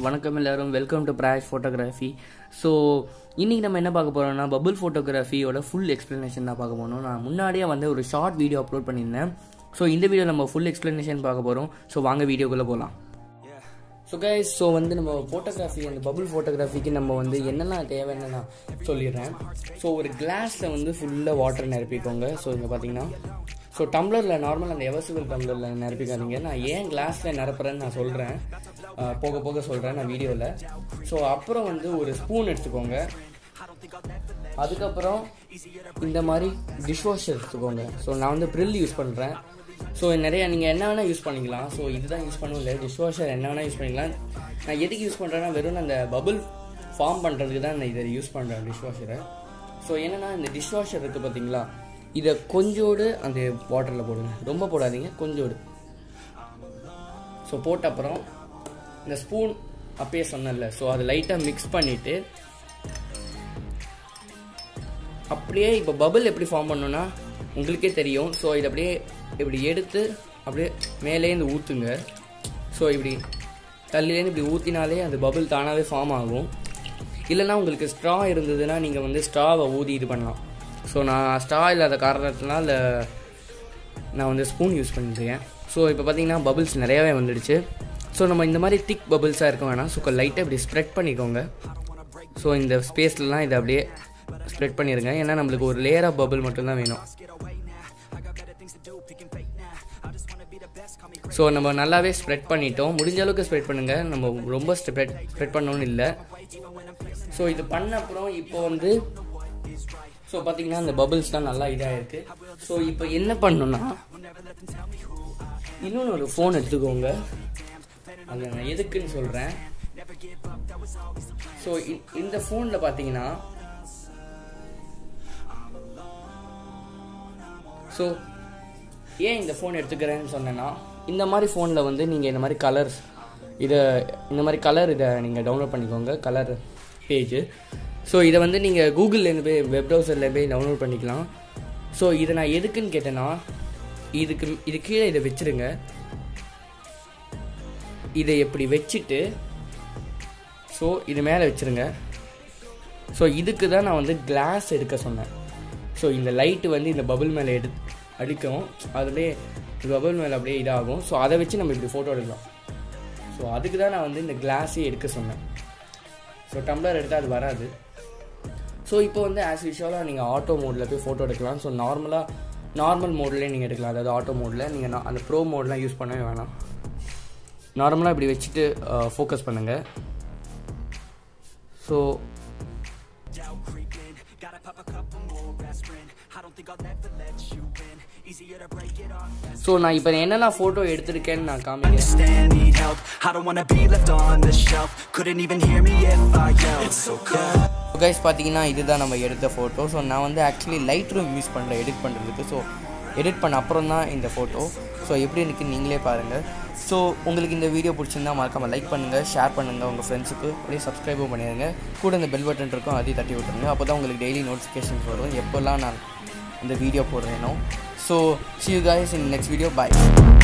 வணக்கம் எல்லாரும் welcome to Prash photography so இன்றைக்கி நம்ம என்ன பார்க்க போகிறோம்னா பபுள் ஃபோட்டோகிராஃபியோட ஃபுல் எக்ஸ்ப்ளனேஷன் தான் பார்க்க போகிறோம் நான் முன்னாடியே வந்து ஒரு ஷார்ட் வீடியோ அப்லோட் பண்ணியிருந்தேன் ஸோ இந்த வீடியோ நம்ம ஃபுல் எக்ஸ்ப்ளனேஷன் பார்க்க போகிறோம் ஸோ வாங்க வீடியோக்குள்ளே போகலாம் ஸோ கைஸ் ஸோ வந்து நம்ம ஃபோட்டோகிராஃபி அந்த பபுள் ஃபோட்டோகிராஃபிக்கு நம்ம வந்து என்னெல்லாம் தேவைன்னு நான் சொல்லிடுறேன் ஸோ ஒரு கிளாஸில் வந்து ஃபுல்லாக வாட்டர் நிரப்பிக்கோங்க ஸோ இங்கே பார்த்தீங்கன்னா ஸோ டம்ளரில் நார்மல் அந்த எவசிபிள் டம்ளரில் நிரப்பிக்காதீங்க நான் ஏன் கிளாஸில் நிரப்புறேன்னு நான் சொல்கிறேன் போக போக சொல்கிறேன் நான் வீடியோவில் ஸோ அப்புறம் வந்து ஒரு ஸ்பூன் எடுத்துக்கோங்க அதுக்கப்புறம் இந்த மாதிரி டிஷ் வாஷர் எடுத்துக்கோங்க ஸோ நான் வந்து ப்ரில் யூஸ் பண்ணுறேன் ஸோ நிறைய நீங்கள் என்ன வேணால் யூஸ் பண்ணிக்கலாம் ஸோ இதுதான் யூஸ் பண்ணவும் இல்லை டிஷ் வாஷர் என்ன வேணால் யூஸ் பண்ணிக்கலாம் நான் எதுக்கு யூஸ் பண்ணுறேன்னா வெறும் அந்த பபுள் ஃபார்ம் பண்ணுறதுக்கு தான் நான் இதை யூஸ் பண்ணுறேன் டிஷ் வாஷரை ஸோ என்னென்னா இந்த டிஷ் வாஷர் இருக்குது பார்த்தீங்களா இதை கொஞ்சோடு அந்த வாட்டரில் போடுங்க ரொம்ப போடாதீங்க கொஞ்சோடு ஸோ போட்ட அப்புறம் இந்த ஸ்பூன் அப்பயே சொன்னேன்ல ஸோ அதை லைட்டாக மிக்ஸ் பண்ணிவிட்டு அப்படியே இப்போ பபுள் எப்படி ஃபார்ம் பண்ணணும்னா உங்களுக்கே தெரியும் ஸோ இதை அப்படியே இப்படி எடுத்து அப்படியே மேலேருந்து ஊற்றுங்க ஸோ இப்படி தள்ளிலேருந்து இப்படி ஊற்றினாலே அந்த பபுள் தானாகவே ஃபார்ம் ஆகும் இல்லைனா உங்களுக்கு ஸ்ட்ரா இருந்ததுன்னா நீங்கள் வந்து ஸ்ட்ராவை ஊதி இது பண்ணலாம் ஸோ நான் ஸ்ட்ரா இல்லாத காரணத்தினால நான் வந்து ஸ்பூன் யூஸ் பண்ணிருக்கேன் ஸோ இப்போ பார்த்தீங்கன்னா பபுள்ஸ் நிறையாவே வந்துடுச்சு ஸோ நம்ம இந்த மாதிரி திக் பபுள்ஸாக இருக்க வேணாம் ஸோ லைட்டாக இப்படி ஸ்ப்ரெட் பண்ணிக்கோங்க ஸோ இந்த ஸ்பேஸ்லலாம் இதை அப்படியே ஸ்ப்ரெட் பண்ணிடுங்க ஏன்னா நம்மளுக்கு ஒரு லேயர் ஆஃப் பபுள் மட்டும்தான் வேணும் ஸோ நம்ம நல்லாவே ஸ்ப்ரெட் பண்ணிட்டோம் முடிஞ்ச அளவுக்கு ஸ்ப்ரெட் பண்ணுங்கள் நம்ம ரொம்ப ஸ்ப்ரெட் ஸ்ப்ரெட் பண்ணணும்னு இல்லை ஸோ இது பண்ண அப்புறம் இப்போ வந்து ஸோ பார்த்தீங்கன்னா இந்த பபுள்ஸ் தான் நல்லா இதாக இருக்குது ஸோ இப்போ என்ன பண்ணணும்னா இன்னொன்று ஒரு ஃபோன் எடுத்துக்கோங்க அது நான் எதுக்குன்னு சொல்கிறேன் ஸோ இந்த ஃபோனில் பார்த்தீங்கன்னா ஸோ ஏன் இந்த ஃபோன் எடுத்துக்கிறேன்னு சொன்னேன்னா இந்த மாதிரி ஃபோனில் வந்து நீங்கள் இந்த மாதிரி கலர்ஸ் இதை இந்த மாதிரி கலர் இதை நீங்கள் டவுன்லோட் பண்ணிக்கோங்க கலர் பேஜு ஸோ இதை வந்து நீங்கள் கூகுள்லேருந்து போய் வெப் ப்ரௌசரில் போய் டவுன்லோட் பண்ணிக்கலாம் ஸோ இதை நான் எதுக்குன்னு கேட்டேன்னா இதுக்கு இது கீழே இதை வச்சுருங்க இதை எப்படி வச்சுட்டு ஸோ இது மேலே வச்சுருங்க ஸோ இதுக்கு தான் நான் வந்து கிளாஸ் எடுக்க சொன்னேன் ஸோ இந்த லைட்டு வந்து இந்த பபுள் மேலே எடு அடிக்கும் அதுலேயே பபுள் மேலே அப்படியே இதாகும் ஸோ அதை வச்சு நம்ம இப்படி ஃபோட்டோ எடுக்கலாம் ஸோ அதுக்கு தான் நான் வந்து இந்த கிளாஸே எடுக்க சொன்னேன் ஸோ டம்ளர் எடுத்தால் அது வராது ஸோ இப்போ வந்து ஆஸ் யூஷுவலாக நீங்கள் ஆட்டோ மோடில் போய் ஃபோட்டோ எடுக்கலாம் ஸோ நார்மலாக நார்மல் மோட்லேயே நீங்கள் எடுக்கலாம் அதாவது ஆட்டோ மோடில் நீங்கள் அந்த ப்ரோ மோட்லாம் யூஸ் பண்ணவே வேணாம் நார்மலாக இப்படி வச்சுட்டு ஃபோக்கஸ் பண்ணுங்கள் ஸோ ஸோ நான் இப்போ என்னென்ன ஃபோட்டோ எடுத்திருக்கேன்னு நான் காமிக்கிறேன் understand, need help. I don't wanna be left on the shelf. Couldn't even hear me if I yelled. It's so cold. Guys பார்த்தீங்கன்னா இதுதான் நம்ம எடுத்த ஃபோட்டோ ஸோ நான் வந்து ஆக்சுவலி லைட் ரூம் யூஸ் பண்ணுறேன் எடிட் பண்ணுறதுக்கு ஸோ எடிட் பண்ண அப்புறம் தான் இந்த ஃபோட்டோ ஸோ எப்படி இருக்குன்னு நீங்களே பாருங்கள் ஸோ உங்களுக்கு இந்த வீடியோ பிடிச்சிருந்தா மறக்காமல் லைக் பண்ணுங்கள் ஷேர் பண்ணுங்கள் உங்கள் ஃப்ரெண்ட்ஸுக்கு அப்படியே சப்ஸ்கிரைபும் பண்ணிடுங்க கூட இந்த பெல் பட்டன் இருக்கும் அதையும் தட்டி விட்டுருங்க அப்போ தான் உங்களுக்கு டெய்லி நோட்டிஃபிகேஷன்ஸ் வரும் எப்போல்லாம் நான் இந்த வீடியோ போடுறேனோ so see you guys in next video bye